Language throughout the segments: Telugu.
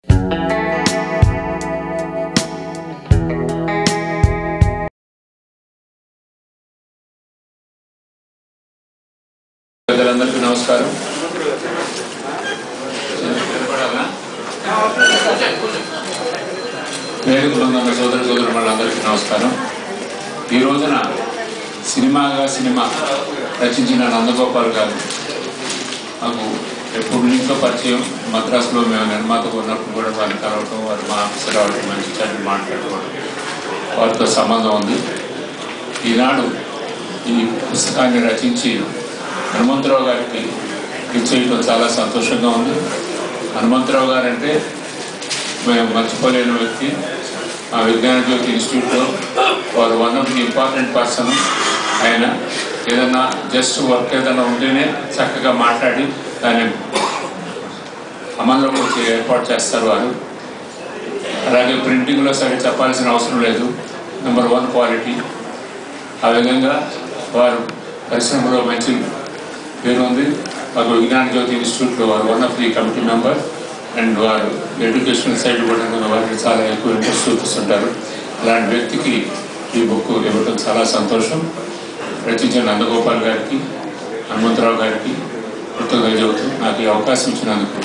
ప్రజలందరికీ నమస్కారం వేదిక బృందం సోదర సోదరు వాళ్ళందరికీ నమస్కారం ఈ రోజున సినిమాగా సినిమా రచించిన నందగోపాల్ గారు మాకు ఎప్పుడు నుంచో పరిచయం మద్రాసులో మేము నిర్మాతకు ఉన్నప్పుడు కూడా వారిని కలవటం వారు మా ఆఫీసర్ రావడం మంచి చెడ్డ మాట్లాడుకోవడం వారితో సంబంధం ఉంది ఈనాడు ఈ పుస్తకాన్ని రచించి హనుమంతరావు గారికి ఇచ్చేయటం చాలా సంతోషంగా ఉంది హనుమంతరావు గారు అంటే మేము మర్చిపోలేని వ్యక్తి మా విజ్ఞాన జ్యోతి ఇన్స్టిట్యూట్లో వారు one of the important person ఆయన ఏదన్నా జస్ట్ వర్క్ ఏదైనా ఉంటేనే చక్కగా మాట్లాడి దాన్ని అమల్లోకి వచ్చి ఏర్పాటు చేస్తారు వారు అలాగే ప్రింటింగ్లో సరే చెప్పాల్సిన అవసరం లేదు నెంబర్ వన్ క్వాలిటీ ఆ విధంగా వారు పరిశ్రమలో మంచి పేరు ఉంది మాకు విజ్ఞాన జ్యోతి ఇన్స్టిట్యూట్లో వారు one of the committee member and వారు ఎడ్యుకేషన్ సైడ్ కూడా వారికి చాలా ఎక్కువ ఇంట్రెస్ట్ చూపిస్తుంటారు అలాంటి వ్యక్తికి ఈ బుక్ ఇవ్వడం చాలా సంతోషం రచించిన నందగోపాల్ గారికి హనుమంతరావు గారికి కృతజ్ఞత చెబుతూ నాకు ఈ అవకాశం ఇచ్చినందుకు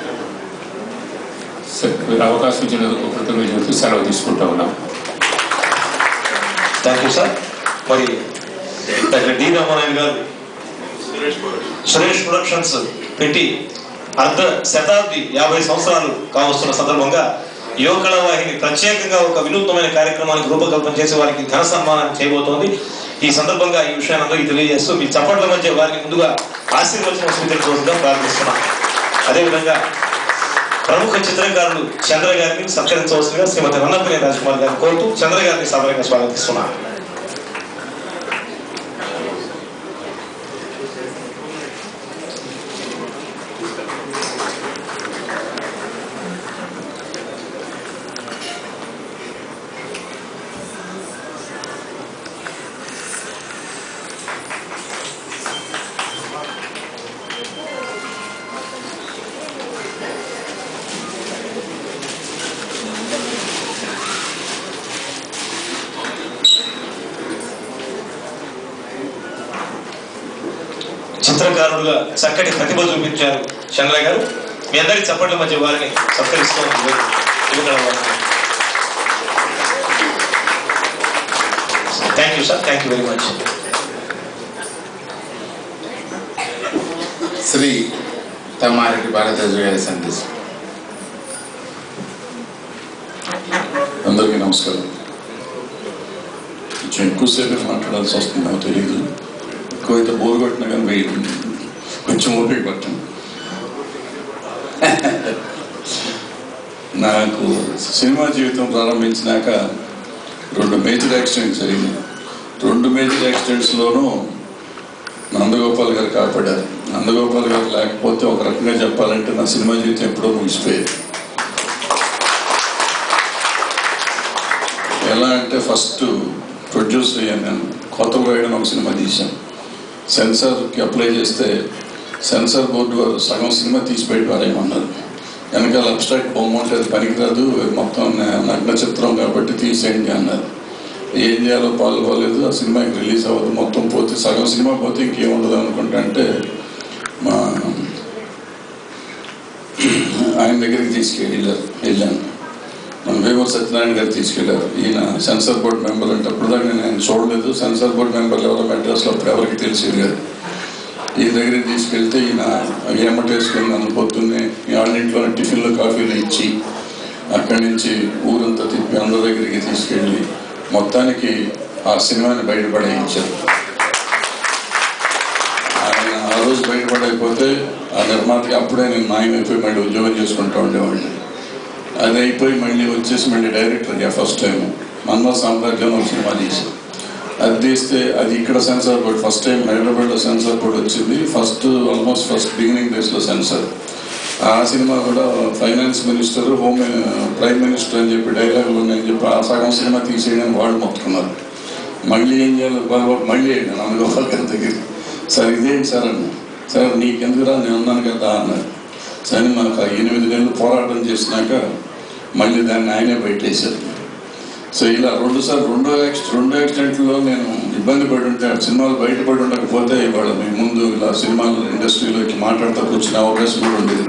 స- అవకాశం ఇచ్చినందుకు కృతజ్ఞత చెబుతూ సెలవు తీసుకుంటా ఉన్నాం థ్యాంక్ యూ సార్ మరి doctor D Ramarayana garu Suresh productions పెట్టి అర్ధ శతాబ్ది యాభై సంవత్సరాలు కావస్తున్న సందర్భంగా యువకళ వాహిని ప్రత్యేకంగా ఒక వినూత్నమైన కార్యక్రమానికి రూపకల్పన చేసి వారికి ఘన సన్మానం చేయబోతోంది ఈ సందర్భంగా ఈ విషయాన్ని అందరికీ తెలియజేస్తూ మీ చప్పట్ల మధ్య వారిని ముందుగా ఆశీర్వచనం స్వీకరించవలసిందిగా ప్రార్థిస్తున్నాం అదేవిధంగా ప్రముఖ చిత్రకారులు చంద్ర గారిని సత్కరించవలసిందిగా శ్రీమతి రన్నపల్లి రాజకుమార్ గారిని కోరుతూ చంద్ర గారిని సభగా స్వాగతిస్తున్నాను చిత్రకారులుగా చక్కటి ప్రతిభ చూపించారు చంద్ర గారు మీ అందరి చప్పట్ల మధ్య వారిని సత్కరిస్తూ thank you sir thank you very much Shri Tammareddy భారతదేశ గారి సందేశం అందరికీ నమస్కారం కొంచెం ఎక్కువసేపు మాట్లాడాల్సి వస్తుందో తెలియదు ఎక్కువైతే బోర్ కొట్టినా కానీ వెయిట్ కొంచెం ఓపిక పట్టండి నాకు సినిమా జీవితం ప్రారంభించినాక రెండు మేజర్ యాక్సిడెంట్స్ జరిగినాయి రెండు మేజర్ యాక్సిడెంట్స్లోనూ నందగోపాల్ గారు కాపాడారు నందగోపాల్ గారు లేకపోతే ఒక రకంగా చెప్పాలంటే నా సినిమా జీవితం ఎప్పుడో ముగిసిపోయేది ఎలా అంటే ఫస్ట్ ప్రొడ్యూసర్ అయ్యాను నేను కొత్త రాయడం ఒక సినిమా తీశాను సెన్సార్కి అప్లై చేస్తే సెన్సార్ బోర్డు వారు సగం సినిమా తీసి పెట్టారేమన్నారు వెనకాల అబ్స్ట్రాక్ట్ బొమ్మ ఉంటే అది పనికిరాదు ఇది మొత్తం న- నగ్న చిత్రం కాబట్టి తీసేయండి అన్నారు ఏం చేయాలో పాల్గొలేదు ఆ సినిమాకి రిలీజ్ అవ్వదు మొత్తం పోతే సగం సినిమా పోతే ఇంకేం ఉండదు అనుకుంటా అంటే మా ఆయన దగ్గరికి తీసుకెళ్ళారు వెళ్ళాను మన వేమూరు సత్యనారాయణ గారు తీసుకెళ్లారు ఈయన సెన్సార్ బోర్డ్ మెంబర్ అంటే అప్పుడు దాకా నేను ఆయన చూడలేదు సెన్సార్ బోర్డ్ మెంబర్లు ఎవరో మెడ్రాస్లో అప్పుడు ఎవరికి తెలిసేది కాదు ఈయన దగ్గరికి తీసుకెళ్తే ఈయన అవి ఏమటేసుకుని నన్ను పొద్దున్నే మీ వాళ్ళింట్లో టిఫిన్లు కాఫీలు ఇచ్చి అక్కడి నుంచి ఊరంతా తిప్పి అందరి దగ్గరికి తీసుకెళ్ళి మొత్తానికి ఆ సినిమాని బయటపడేయించారు ఆయన ఆ రోజు బయటపడైపోతే ఆ నిర్మాతకి అప్పుడే నేను మాయమైపోయి మళ్ళీ ఉద్యోగం చేసుకుంటూ ఉండేవాడిని అది అయిపోయి మళ్ళీ వచ్చేసి మళ్ళీ డైరెక్టర్ అయ్యా ఫస్ట్ టైం మన్మ సామ్రాజ్యం ఒక సినిమా తీసాం అది తీస్తే అది ఇక్కడ సెన్సార్ బోర్డ్ ఫస్ట్ టైం హైదరాబాద్లో సెన్సార్ బోర్డ్ వచ్చింది ఫస్ట్ ఆల్మోస్ట్ ఫస్ట్ బిగినింగ్ డేస్లో సెన్సార్ ఆ సినిమా కూడా finance minister home prime minister అని చెప్పి డైలాగులు ఉన్నాయని చెప్పి ఆ సగం సినిమా తీసేయడానికి వాళ్ళు మొత్తుకున్నారు మళ్ళీ ఏం చేయాలి బాబు మళ్ళీ నన్ను గోపాల్ గారి దగ్గర సార్ ఇదేంటి సార్ అన్న సార్ నీకెందుకురా నేను ఉన్నాను కదా అన్నారు సినిమాకు ఆ ఎనిమిది నెలలు పోరాటం చేసినాక మళ్ళీ దాన్ని ఆయనే బయటేశారు సో ఇలా రెండు సార్లు రెండో యాక్సిడెంట్ రెండో యాక్సిడెంట్లో నేను ఇబ్బంది పడి ఉంటే ఆ సినిమాలు బయటపడి ఉండకపోతే ఇవాళ మీ ముందు ఇలా సినిమాల ఇండస్ట్రీలోకి మాట్లాడుతూ కూర్చునే అవకాశం కూడా ఉండేది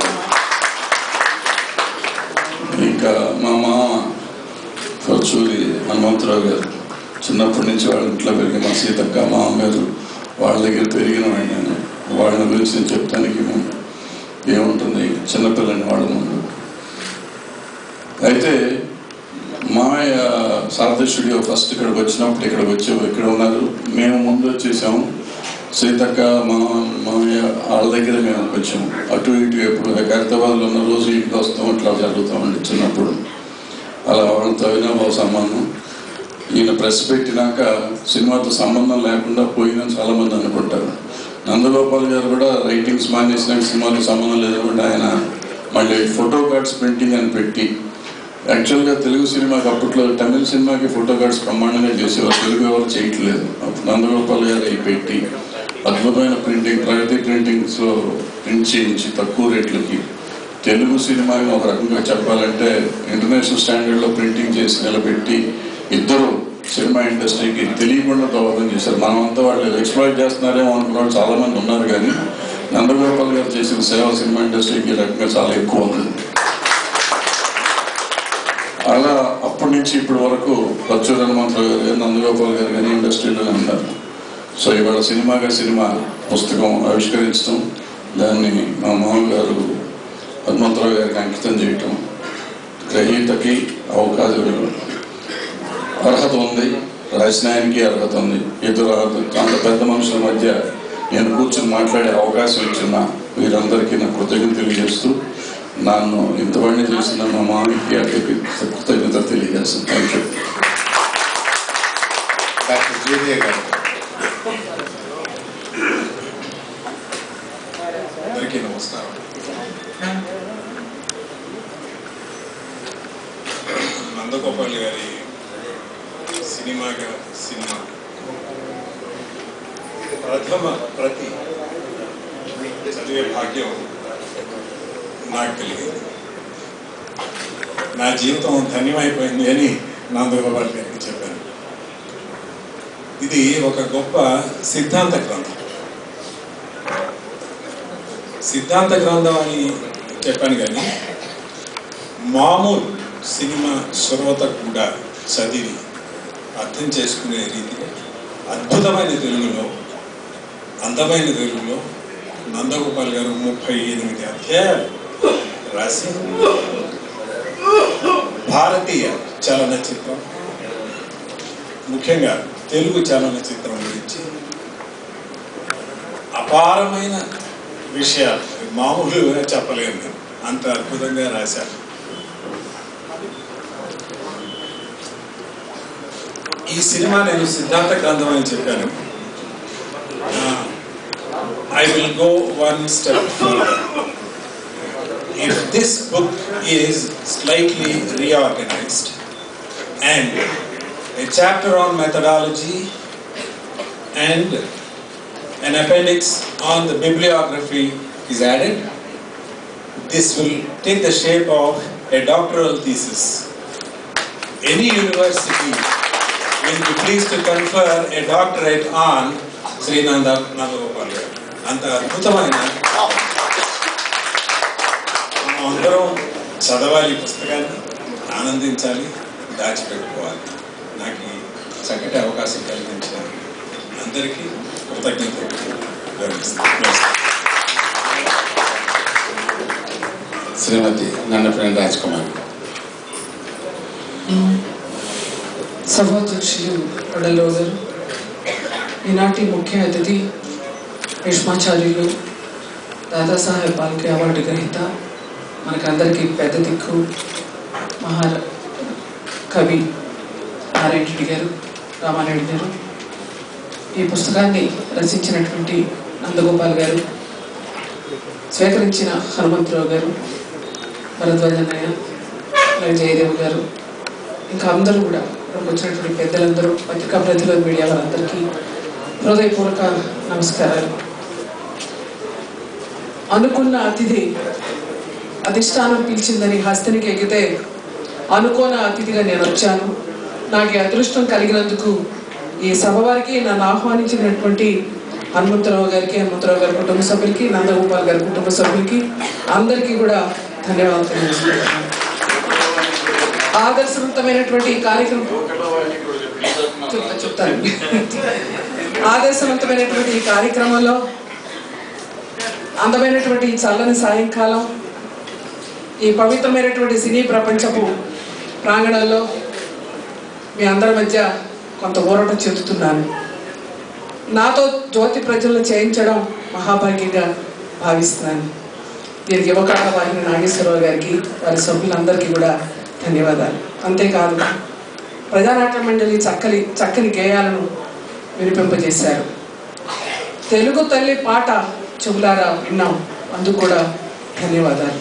ఇంకా మా మామ పరచూరి హనుమంతరావు గారు చిన్నప్పటి నుంచి వాళ్ళ ఇంట్లో పెరిగిన మా సీతక్క మామ గారు వాళ్ళ దగ్గర పెరిగిన వాడిని నేను వాళ్ళని గురించి నేను చెప్తానికి ముందు ఏముంటుంది చిన్నపిల్లని వాళ్ళ ముందు అయితే మామయ్య శారద స్టూడియో ఫస్ట్ ఇక్కడికి వచ్చినప్పుడు ఇక్కడికి వచ్చి ఇక్కడ ఉన్నారు మేము ముందు వచ్చేసాము సీతక్క మా మామయ్య వాళ్ళ దగ్గర మేము వచ్చాము అటు ఇటు ఎప్పుడు హైదరాబాద్లో ఉన్న రోజు ఇంటికి వస్తాం ఇట్లా జరుగుతామండి చిన్నప్పుడు అలా వాళ్ళతో అయినా ఒక సంబంధం ఈయన ప్రెస్ పెట్టినాక సినిమాతో సంబంధం లేకుండా పోయిన చాలా మంది అనుకుంటారు నందగోపాల్ గారు కూడా రైటింగ్స్ మానేసినాక సినిమాతో సంబంధం లేదనుకుంటే ఆయన మళ్ళీ ఫోటో కార్డ్స్ ప్రింటింగ్ అని పెట్టి యాక్చువల్గా తెలుగు సినిమాకి అప్పట్లో తమిళ సినిమాకి ఫోటో కార్డ్స్ బ్రహ్మాండంగా చేసేవారు తెలుగు ఎవరు చేయట్లేదు అప్పుడు నందగోపాల్ గారు అవి పెట్టి అద్భుతమైన ప్రింటింగ్ ప్రగతి ప్రింటింగ్స్లో ప్రింట్ చేయించి తక్కువ రేట్లకి తెలుగు సినిమాని ఒక రకంగా చెప్పాలంటే ఇంటర్నేషనల్ స్టాండర్డ్లో ప్రింటింగ్ చేసి నిలబెట్టి ఇద్దరు సినిమా ఇండస్ట్రీకి తెలియకుండా దోహదం చేశారు మనమంతా వాళ్ళు ఎక్స్ప్లాయిట్ చేస్తున్నారేమో అనుకున్న వాళ్ళు చాలా మంది ఉన్నారు కానీ నందగోపాల్ గారు చేసిన సేవ సినిమా ఇండస్ట్రీకి ఈ రకంగా చాలా ఎక్కువ ఉంది అలా అప్పటి నుంచి ఇప్పటి వరకు పచ్చూరు హనుమంతరావు గారు కానీ నందగోపాల్ గారు కానీ ఇండస్ట్రీలోనే ఉన్నారు సో ఇవాళ సినిమాగా సినిమా పుస్తకం ఆవిష్కరించడం దాన్ని మా మామగారు హనుమంతరావు గారికి అంకితం చేయటం గ్రహీతకి అవకాశం అర్హత ఉంది రాసిన ఆయనకి అర్హత ఉంది ఇద్దరు అర్హత అంత పెద్ద మనుషుల మధ్య నేను కూర్చొని మాట్లాడే అవకాశం ఇచ్చిన వీరందరికీ నా కృతజ్ఞత తెలియజేస్తూ నన్ను ఇంతవాడిని చేసిన మా మామకి అక్కడికి కృతజ్ఞత తెలియజేస్తాను థ్యాంక్ యూ డాక్టర్ జేజే గారు అందరికీ నమస్కారం నందగోపాల్ గారి సినిమాగా సినిమా ప్రథమ ప్రతి చదివే భాగ్యం నాకు కలిగింది నా జీవితం ధన్యమైపోయింది అని నందగోపాల్ గారికి చెప్పాను ఇది ఒక గొప్ప సిద్ధాంత గ్రంథం సిద్ధాంత గ్రంథం అని చెప్పాను కానీ మామూలు సినిమా శ్రోత కూడా చదివి అర్థం చేసుకునే రీతిలో అద్భుతమైన తెలుగులో అందమైన తెలుగులో నందగోపాల్ గారు ముప్పై ఎనిమిది అధ్యాయాలు రాసి భారతీయ చలనచిత్రం ముఖ్యంగా తెలుగు చలనచిత్రం గురించి అపారమైన విషయాలు మామూలుగా చెప్పలేను నేను. అంత అద్భుతంగా రాశారు ఈ సినిమా నేను సిద్ధాంత గ్రంథం అని చెప్పాను I will go one step if this book is slightly reorganized and a chapter on methodology and an appendix on the bibliography is added. This will take the shape of a doctoral thesis. Any university will be pleased to confer a doctorate on Sri Nanda Nandagopal garu. అంత అద్భుతమైన మనం అందరం చదవాలి ఈ పుస్తకాన్ని ఆనందించాలి దాచిపెట్టుకోవాలి నాకు ఈ చక్కటి అవకాశం కలిగించిన అందరికీ కృతజ్ఞతలు వివరిస్తున్నాను శ్రీమతి నన్నప్రేమ రాజ్ కుమార్ సభాధ్యక్షులు వడలో గారు ఈనాటి ముఖ్య అతిథి భీష్మాచార్యులు దాదాసాహెబ్ పాల్కే అవార్డు గ్రహీత మనకందరికీ పెద్ద దిక్కు మహా కవి నారాయణ రెడ్డి గారు రామారెడ్డి గారు ఈ పుస్తకాన్ని రచించినటువంటి నందగోపాల్ గారు స్వీకరించిన హనుమంతరావు గారు భరద్వాజన్నయ్య అలాగే జయదేవ్ గారు ఇంకా అందరూ కూడా ఇక్కడికి వచ్చినటువంటి పెద్దలందరూ పత్రికా ప్రతినిధులు మీడియా వారందరికీ హృదయపూర్వక నమస్కారాలు అనుకున్న అతిథి అధిష్టానం పిలిచిందని హస్తినికి ఎగితే అనుకోని అతిథిగా నేను వచ్చాను నాకు ఈ అదృష్టం కలిగినందుకు ఈ సభ వారికి నన్ను ఆహ్వానించినటువంటి హనుమంతరావు గారికి హనుమంతరావు గారి కుటుంబ సభ్యులకి నందగోపాల్ గారి కుటుంబ సభ్యులకి అందరికీ కూడా ధన్యవాదాలు తెలియజేస్తున్నాను ఆదర్శవంతమైనటువంటి ఈ కార్యక్రమం చెప్తా చెప్తాను ఆదర్శవంతమైనటువంటి ఈ కార్యక్రమంలో అందమైనటువంటి ఈ చల్లని సాయంకాలం ఈ పవిత్రమైనటువంటి సినీ ప్రపంచపు ప్రాంగణంలో మీ అందరి మధ్య కొంత ఊరట చెందుతున్నాను నాతో జ్యోతి ప్రజలను చేయించడం మహాభాగ్యంగా భావిస్తున్నాను దీనికి యువకాల వాహిని నాగేశ్వరరావు గారికి వారి సభ్యులందరికీ కూడా ధన్యవాదాలు అంతేకాదు ప్రజానాట్య మండలి చక్కని చక్కని గేయాలను వినిపింపజేశారు తెలుగు తల్లి పాట చెబులారా విన్నాం అందుకు కూడా ధన్యవాదాలు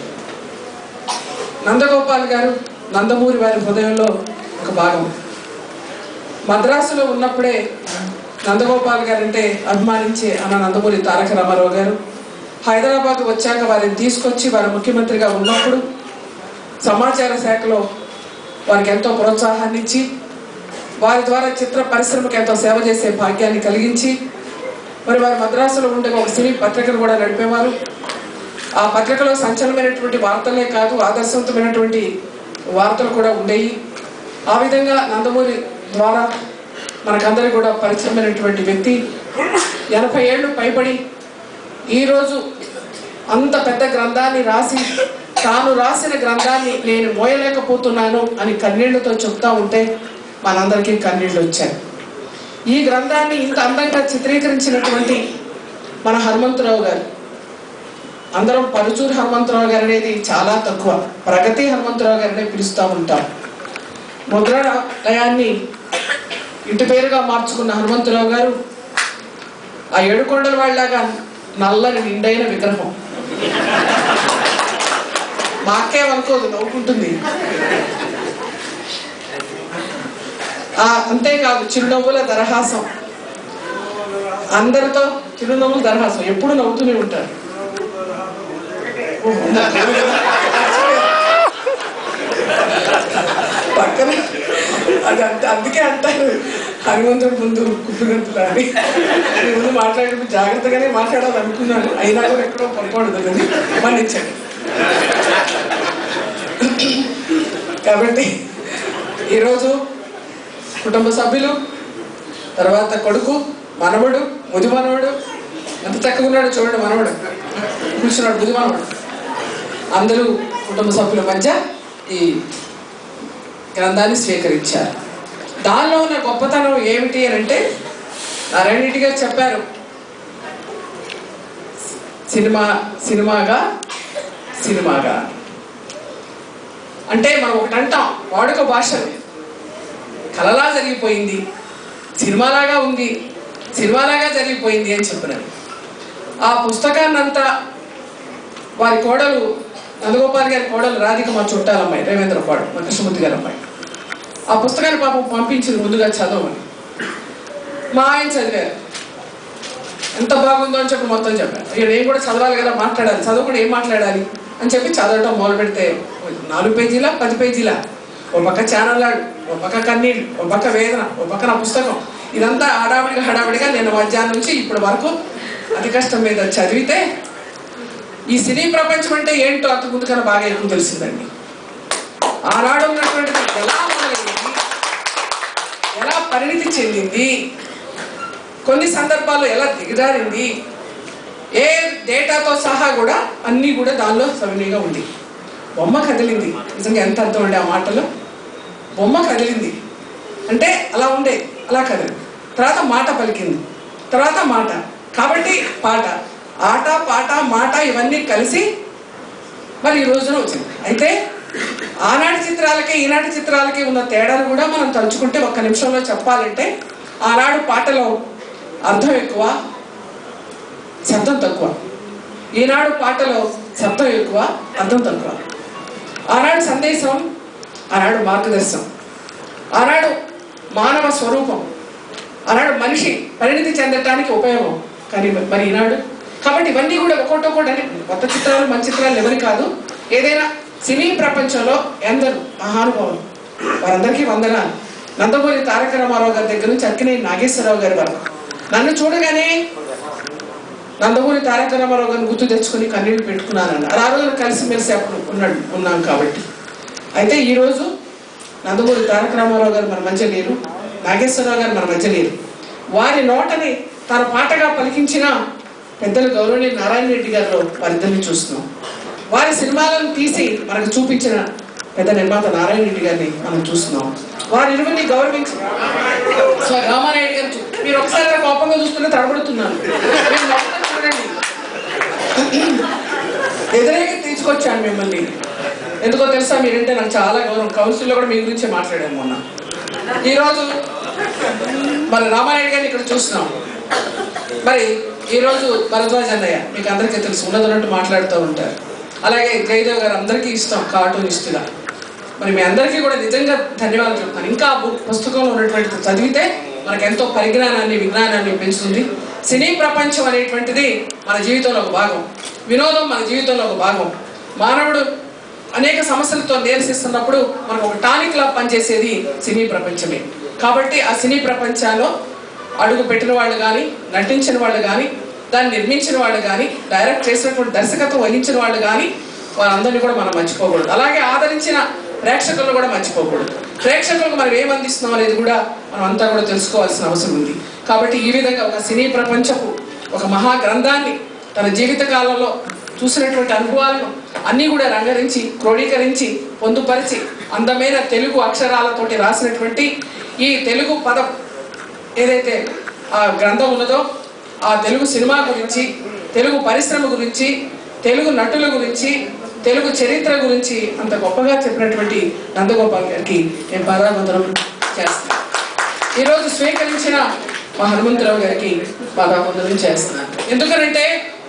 నందగోపాల్ గారు నందమూరి వారి హృదయంలో ఒక భాగం మద్రాసులో ఉన్నప్పుడే నందగోపాల్ గారు అంటే అభిమానించే అన్న నందమూరి తారక రామారావు గారు హైదరాబాద్ వచ్చాక వారిని తీసుకొచ్చి వారు ముఖ్యమంత్రిగా ఉన్నప్పుడు సమాచార శాఖలో వారికి ఎంతో ప్రోత్సాహాన్ని ఇచ్చి వారి ద్వారా చిత్ర పరిశ్రమకు ఎంతో సేవ చేసే భాగ్యాన్ని కలిగించి మరి వారు మద్రాసులో ఉండే ఒక సినీ పత్రికను కూడా నడిపేవారు ఆ పత్రికలో సంచలనమైనటువంటి వార్తలే కాదు ఆదర్శవంతమైనటువంటి వార్తలు కూడా ఉండేవి ఆ విధంగా నందమూరి ద్వారా మనకందరికి కూడా పరిచయమైనటువంటి వ్యక్తి ఎనభై ఏళ్ళు పైబడి ఈరోజు అంత పెద్ద గ్రంథాన్ని రాసి తాను రాసిన గ్రంథాన్ని నేను మోయలేకపోతున్నాను అని కన్నీళ్లతో చెప్తా ఉంటే మనందరికీ కన్నీళ్ళు వచ్చాయి ఈ గ్రంథాన్ని ఇంత అందంగా చిత్రీకరించినటువంటి మన హనుమంతరావు గారు అందరం పరుచూరు హనుమంతరావు గారు అనేది చాలా తక్కువ ప్రగతి హనుమంతరావు గారినే పిలుస్తూ ఉంటాం ముద్రాలయాన్ని ఇంటి పేరుగా మార్చుకున్న హనుమంతరావు గారు ఆ ఏడుకొండల వాళ్ళలాగా నల్లని నిండైన విగ్రహం మా అక్కేమనుకోదు నవ్వుకుంటుంది ఆ అంతేకాదు చిరునవ్వుల దరహాసం అందరితో చిరునవ్వుల దరహాసం ఎప్పుడు నవ్వుతూనే ఉంటారు ఓహో, పక్కన అది అంత అందుకే అంటారు హనుమంతుడు ముందు కుప్పిగంతులు అని నేను ముందు మాట్లాడేటప్పుడు జాగ్రత్తగానే మాట్లాడాలనుకున్నాను అయినా కూడా ఎక్కడో పొరపాటు అని మన్నించండి కాబట్టి ఈరోజు కుటుంబ సభ్యులు తర్వాత కొడుకు మనవడు ముది మనవడు ఎంత చక్కగా ఉన్నాడు చూడండి మనవడు కూర్చున్నాడు ముది మనవడు అందరూ కుటుంబ సభ్యుల మధ్య ఈ గ్రంథాన్ని స్వీకరించారు దానిలో ఉన్న గొప్పతనం ఏమిటి అని అంటే నారాయణరెడ్డి గారు చెప్పారు సినిమా సినిమాగా సినిమాగా అంటే మనం ఒకటి అంటాం వాడుక భాష కలలా జరిగిపోయింది సినిమాలాగా ఉంది సినిమాలాగా జరిగిపోయింది అని చెప్పినారు ఆ పుస్తకాన్ని అంతా వారి కోడలు నందగోపాల్ గారి కోడలు రాధిక మా చుట్టాలమ్మాయి రేవేంద్ర పాడు మా కృష్ణమూర్తి గారి అమ్మాయి ఆ పుస్తకాన్ని పాపం పంపించింది ముందుగా చదవమని మా ఆయన చదివారు ఎంత బాగుందో అని చెప్పి మొత్తం చెప్పాను అయ్యో నేను కూడా చదవాలి కదా మాట్లాడాలి చదవకుండా ఏం మాట్లాడాలి అని చెప్పి చదవటం మొదలు పెడితే నాలుగు పేజీలా పది పేజీలా ఓ పక్క ఛానల్లాడు ఓ పక్క కన్నీళ్ళు ఓ పక్క వేదన ఓ పక్క నా పుస్తకం ఇదంతా హడావిడిగా హడావిడిగా నేను మధ్యాహ్నం నుంచి ఇప్పటి వరకు అతి కష్టం మీద చదివితే ఈ సినీ ప్రపంచం అంటే ఏంటో అంత ముందు కన్నా బాగా ఎక్కువ తెలిసిందండి ఆనాడు ఉన్నటువంటిది ఎలా మొదలైంది ఎలా పరిణితి చెందింది కొన్ని సందర్భాల్లో ఎలా దిగజారింది ఏ డేటాతో సహా కూడా అన్నీ కూడా దానిలో సవినీగా ఉంది బొమ్మ కదిలింది నిజంగా ఎంత అర్థం ఉండే ఆ మాటలో బొమ్మ కదిలింది అంటే అలా ఉండే అలా కదిలింది తర్వాత మాట పలికింది తర్వాత మాట కాబట్టి పాట ఆట పాట మాట ఇవన్నీ కలిసి మరి ఈ రోజున వచ్చింది అయితే ఆనాటి చిత్రాలకి ఈనాటి చిత్రాలకి ఉన్న తేడాలు కూడా మనం తలుచుకుంటే ఒక్క నిమిషంలో చెప్పాలంటే ఆనాడు పాటలో అర్థం ఎక్కువ శబ్దం తక్కువ ఈనాడు పాటలో శబ్దం ఎక్కువ అర్థం తక్కువ ఆనాడు సందేశం ఆనాడు మార్గదర్శనం ఆనాడు మానవ స్వరూపం ఆనాడు మనిషి పరిణితి చెందటానికి ఉపయోగం కానీ మరి ఈనాడు కాబట్టి ఇవన్నీ కూడా ఒక్కొక్కటి ఒక్కొక్కటి అంటే కొత్త చిత్రాలు మంచి చిత్రాలు ఎవరి కాదు ఏదైనా సినీ ప్రపంచంలో ఎందరు మహానుభావులు వారందరికీ వందనాలు నందమూరి తారక రామారావు గారి దగ్గర నుంచి అక్కినేని నాగేశ్వరరావు గారి వరకు నన్ను చూడగానే నందమూరి తారక రామారావు గారిని గుర్తు తెచ్చుకొని కన్నీళ్లు పెట్టుకున్నానన్న ఆ రోజున కలిసిమెలిసి అప్పుడు ఉన్నాడు ఉన్నాం కాబట్టి అయితే ఈరోజు నందమూరి తారక రామారావు గారు మన మధ్య లేరు నాగేశ్వరరావు గారు మన మధ్య లేరు వారి నోటని తన పాటగా పలికించిన పెద్దలు గౌరవనీయ నారాయణ రెడ్డి గారిలో వారిద్దరిని చూస్తున్నాం వారి సినిమాలను తీసి మనకు చూపించిన పెద్ద నిర్మాత నారాయణ రెడ్డి గారిని మనం చూస్తున్నాం వారి ఇరువురిని గౌరవించి సో రామానాయుడు గారు చూ- మీరు ఒకసారి అలా కోపంగా చూస్తుంటే తడబడుతున్నాను మీరు నవ్వుతూ చూడండి ఎదురేకి తీసుకొచ్చాను మిమ్మల్ని ఎందుకో తెలుసా మీరంటే నాకు చాలా గౌరవం కౌన్సిల్లో కూడా మీ గురించే మాట్లాడాను మొన్న ఈరోజు మరి రామానాయుడు గారిని ఇక్కడ చూస్తున్నాం మరి ఈరోజు భరద్వాజ్ అన్నయ్య మీకు అందరికీ తెలుసు ఉన్నదన్నట్టు మాట్లాడుతూ ఉంటారు అలాగే జయదేవ్ గారు అందరికీ ఇష్టం కార్టూనిస్టుగా మరి మీ అందరికీ కూడా నిజంగా ధన్యవాదాలు చెప్తాను ఇంకా ఆ బుక్ పుస్తకంలో ఉన్నటువంటి చదివితే మనకు ఎంతో పరిజ్ఞానాన్ని విజ్ఞానాన్ని పెంచుతుంది సినీ ప్రపంచం అనేటువంటిది మన జీవితంలో ఒక భాగం వినోదం మన జీవితంలో ఒక భాగం మానవుడు అనేక సమస్యలతో నిరసిస్తున్నప్పుడు మనకు ఒక టానిక్ లా పనిచేసేది సినీ ప్రపంచమే కాబట్టి ఆ సినీ ప్రపంచాల్లో అడుగు పెట్టిన వాళ్ళు కానీ నటించిన వాళ్ళు కానీ దాన్ని నిర్మించిన వాళ్ళు కానీ డైరెక్ట్ చేసినటువంటి దర్శకత్వం వహించిన వాళ్ళు కానీ వారందరినీ కూడా మనం మర్చిపోకూడదు అలాగే ఆదరించిన ప్రేక్షకులను కూడా మర్చిపోకూడదు ప్రేక్షకులకు మనం ఏం అందిస్తున్నాం అనేది కూడా మనం అంతా కూడా తెలుసుకోవాల్సిన అవసరం ఉంది కాబట్టి ఈ విధంగా ఒక సినీ ప్రపంచపు ఒక మహా గ్రంథాన్ని తన జీవిత కాలంలో చూసినటువంటి అనుభవాలను అన్నీ కూడా రంగరించి క్రోడీకరించి పొందుపరిచి అందమైన తెలుగు అక్షరాలతోటి రాసినటువంటి ఈ తెలుగు పదం ఏదైతే ఆ గ్రంథం ఉన్నదో ఆ తెలుగు సినిమా గురించి తెలుగు పరిశ్రమ గురించి తెలుగు నటుల గురించి తెలుగు చరిత్ర గురించి అంత గొప్పగా చెప్పినటువంటి నందగోపాల్ గారికి నేను పాదాబంధనం చేస్తాను ఈరోజు స్వీకరించిన మా హనుమంతరావు గారికి పాదాబంధనం చేస్తున్నాను ఎందుకనంటే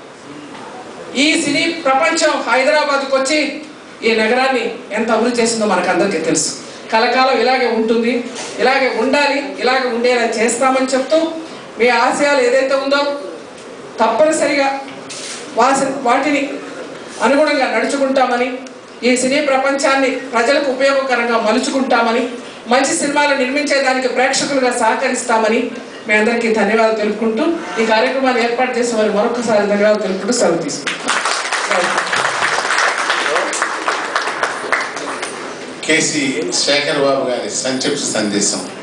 ఈ సినీ ప్రపంచం హైదరాబాద్కి వచ్చి ఈ నగరాన్ని ఎంత అభివృద్ధి చేసిందో మనకు అందరికీ తెలుసు కలకాలం ఇలాగే ఉంటుంది ఇలాగే ఉండాలి ఇలాగే ఉండేలా చేస్తామని చెప్తూ మీ ఆశయాలు ఏదైతే ఉందో తప్పనిసరిగా వాసి వాటిని అనుగుణంగా నడుచుకుంటామని ఈ సినీ ప్రపంచాన్ని ప్రజలకు ఉపయోగకరంగా మలుచుకుంటామని మంచి సినిమాలు నిర్మించేదానికి ప్రేక్షకులుగా సహకరిస్తామని మీ అందరికీ ధన్యవాదాలు తెలుపుకుంటూ ఈ కార్యక్రమాన్ని ఏర్పాటు చేసిన వారి మరొకసారి ధన్యవాదాలు తెలుపుకుంటూ సెలవు తీసుకుంటాం కేసీ శేఖర్ బాబు గారి సంక్షిప్త సందేశం